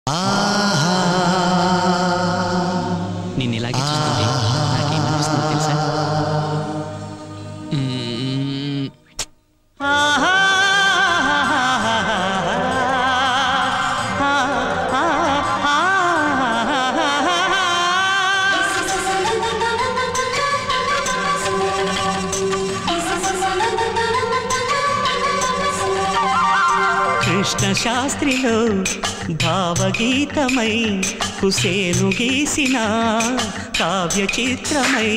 నిన్ను ఇలాగే చూస్తుంటే నాకేమనిపిస్తుందో తెలుసా మ్మ్. కృష్ణ శాస్త్రిలో భావగీతమై కుసేను గీసిన కావ్య చిత్రమై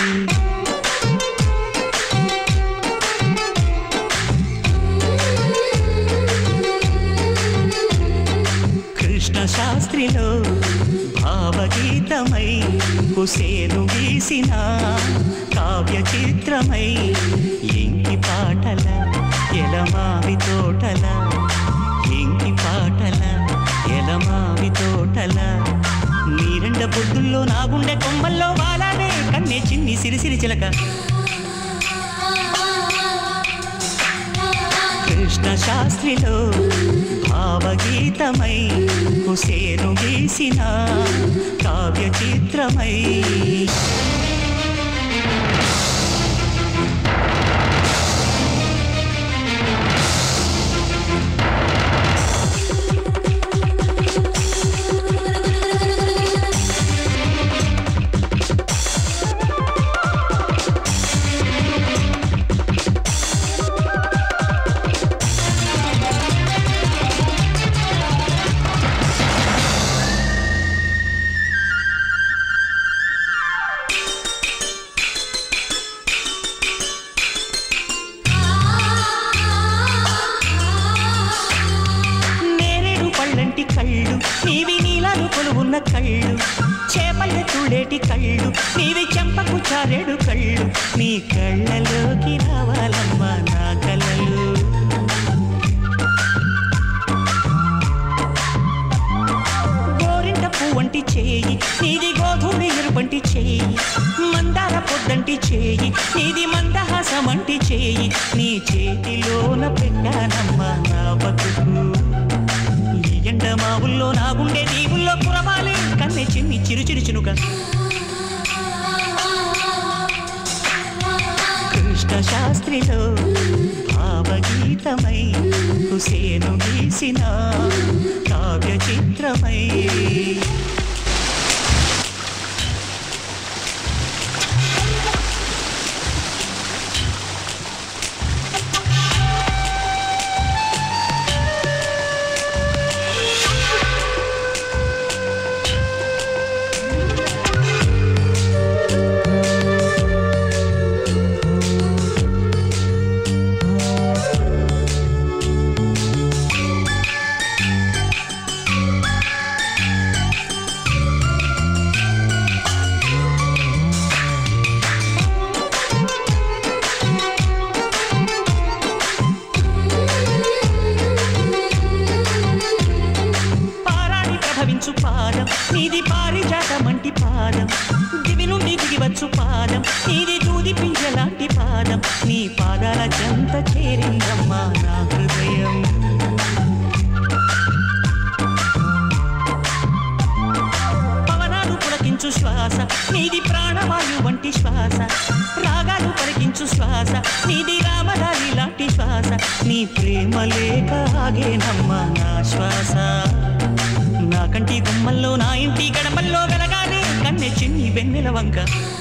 కృష్ణ శాస్త్రిలో భావగీతమై కుసేను గీసిన కావ్య చిత్రమై ఇంకి పాటల ఎలమావి తోటల ఇంకి పాటల ఎలమావి తోటల నీరెండ పొద్దుల్లో నా గుండె కొమ్మల్లో వాలానే కన్నే చిన్ని సిరిసిరి చిలక కృష్ణ శాస్త్రిలో భావగీతమై కుసేను గీసిన కావ్య చిత్రమై నేరేడు పళ్ళంటి కళ్ళు నీవి నీలాలు కొలువున్న కళ్ళు చేపల తుడేటి కళ్ళు నీవి చెంపకు చారేడు కళ్ళు నీ కళ్ళలోకి రావాలమ్మా నా కలలు గోరింట పువ్వంటి చేయి నీది గోధుమ ఎరుపంటి చేయి మందార పొద్దంటి చేయి నీది మందహాసమంటి చేయి నీ చేతిలోన పెట్టానమ్మా నా బతుకు ఈ ఎండ మావుల్లో నా గుండె దీవుల్లో కురవాలి కన్నె చిన్ని చిరు చిరు చినుక కృష్ణ శాస్త్రిలో భావగీతమై హుసేను గీసిన కావ్య చిత్రమై పారాడి ప్రభవించు పాదం నీది పారిజాతమంటి పాదం దివి నుండి దిగివచ్చు పాదం నీది దూది పింజలాంటి పాదం నీ పాదాల చెంత చేరిందమ్మా నా హృదయం పవనాలు పులకించు శ్వాస నీది ప్రాణవాయు వంటి శ్వాస రాగాలు పలికించు శ్వాస నీది రామదారి లాంటి శ్వాస నీ ప్రేమ లేక ఆగేనమ్మా నా శ్వాస నా కంటి గుమ్మల్లో నా ఇంటి గడపల్లో వెలగాలి కన్నె చిన్ని వెన్నెల వంక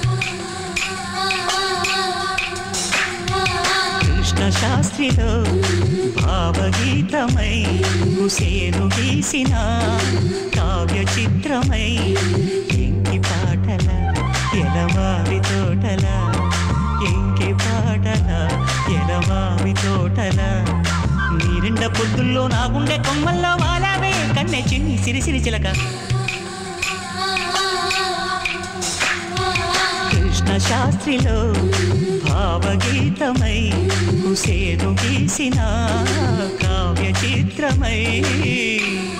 కృష్ణ శాస్త్రిలో భావగీతమై హుసేను గీసిన కావ్య చిత్రమై ఇంకి పాటల ఎలమావి తోటల ఇంకి పాటల ఎలమావి తోటల నీరెండ పొద్దుల్లో నా గుండె కొమ్మల్లో వాలావే కన్నె చిన్ని సిరిసిరి చిలక కృష్ణ శాస్త్రిలో భావగీతమై హుసేను గీసిన కావ్య చిత్రమై